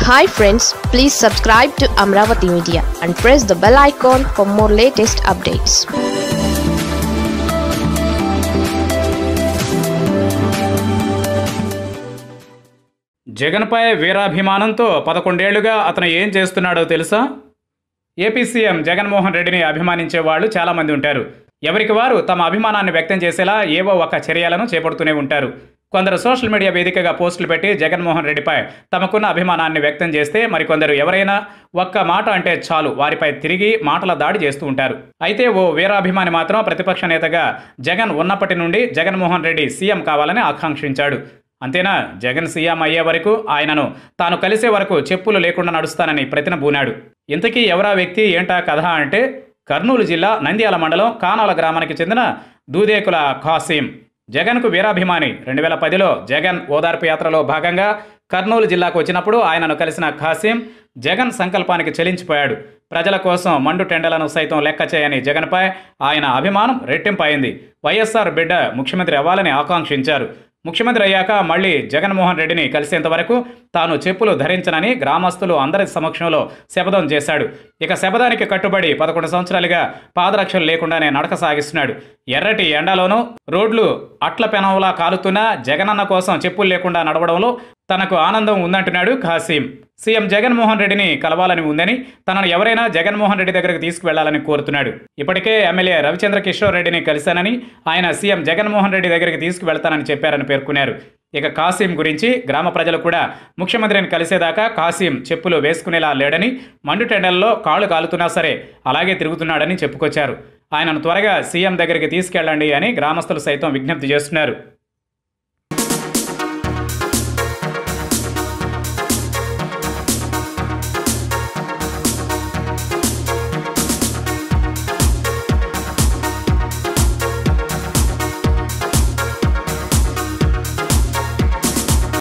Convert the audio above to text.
hi friends please subscribe to Amaravati media and press the bell icon for more latest updates జగన్పై వీరాభిమానంతో పదకొండేళ్లుగా అతను ఏం చేస్తున్నాడో తెలుసా ఏపీ సీఎం జగన్మోహన్ రెడ్డిని అభిమానించే వాళ్ళు చాలామంది ఉంటారు ఎవరికి వారు తమ అభిమానాన్ని వ్యక్తం చేసేలా ఏవో ఒక చర్యలను చేపడుతూనే ఉంటారు కొందరు సోషల్ మీడియా వేదికగా పోస్టులు పెట్టి జగన్మోహన్ రెడ్డిపై తమకున్న అభిమానాన్ని వ్యక్తం చేస్తే మరికొందరు ఎవరైనా ఒక్క మాట అంటే చాలు వారిపై తిరిగి మాటల దాడి చేస్తూ ఉంటారు అయితే ఓ వీరాభిమాని మాత్రం ప్రతిపక్ష నేతగా జగన్ ఉన్నప్పటి నుండి జగన్మోహన్ రెడ్డి సీఎం కావాలని ఆకాంక్షించాడు అంతేనా జగన్ సీఎం అయ్యే వరకు ఆయనను తాను కలిసే వరకు చెప్పులు లేకుండా నడుస్తానని ప్రతిన బూనాడు ఇంతకీ ఎవరా వ్యక్తి ఏంటా కథ అంటే కర్నూలు జిల్లా నంద్యాల మండలం కానాల గ్రామానికి చెందిన దూదేకుల ఖాసీం జగన్కు వీరాభిమాని రెండు వేల పదిలో జగన్ ఓదార్పు యాత్రలో భాగంగా కర్నూలు జిల్లాకు వచ్చినప్పుడు ఆయనను కలిసిన ఖాసీం జగన్ సంకల్పానికి చెలించిపోయాడు ప్రజల కోసం మండు టెండలను సైతం లెక్క చేయని జగన్పై ఆయన అభిమానం రెట్టింపైంది వైఎస్ఆర్ బిడ్డ ముఖ్యమంత్రి అవ్వాలని ఆకాంక్షించారు ముఖ్యమంత్రి అయ్యాక మళ్ళీ జగన్మోహన్ రెడ్డిని కలిసేంత వరకు తాను చెప్పులు ధరించనని గ్రామస్తులు అందరి సమక్షంలో శపథం చేశాడు ఇక శపథానికి కట్టుబడి పదకొండు సంవత్సరాలుగా పాదరక్షలు లేకుండానే నడక సాగిస్తున్నాడు ఎర్రటి ఎండలోనూ రోడ్లు అట్ల పెనంలా కాలుతున్నా జగనన్న కోసం చెప్పులు లేకుండా నడవడంలో తనకు ఆనందం ఉందంటున్నాడు ఖాసీం సీఎం జగన్మోహన్ రెడ్డిని కలవాలని ఉందని తనను ఎవరైనా జగన్మోహన్ రెడ్డి దగ్గరకు తీసుకువెళ్లాలని కోరుతున్నాడు ఇప్పటికే ఎమ్మెల్యే రవిచంద్ర కిషోర్ రెడ్డిని కలిశానని ఆయన సీఎం జగన్మోహన్ రెడ్డి దగ్గరికి తీసుకువెళ్తానని చెప్పారని పేర్కొన్నారు ఇక కాసిం గురించి గ్రామ ప్రజలు కూడా ముఖ్యమంత్రిని కలిసేదాకా కాసిం చెప్పులు వేసుకునేలా లేడని మండుటెండల్లో కాళ్ళు కాలుతున్నా సరే అలాగే తిరుగుతున్నాడని చెప్పుకొచ్చారు ఆయనను త్వరగా సీఎం దగ్గరికి తీసుకెళ్లండి అని గ్రామస్తులు సైతం విజ్ఞప్తి చేస్తున్నారు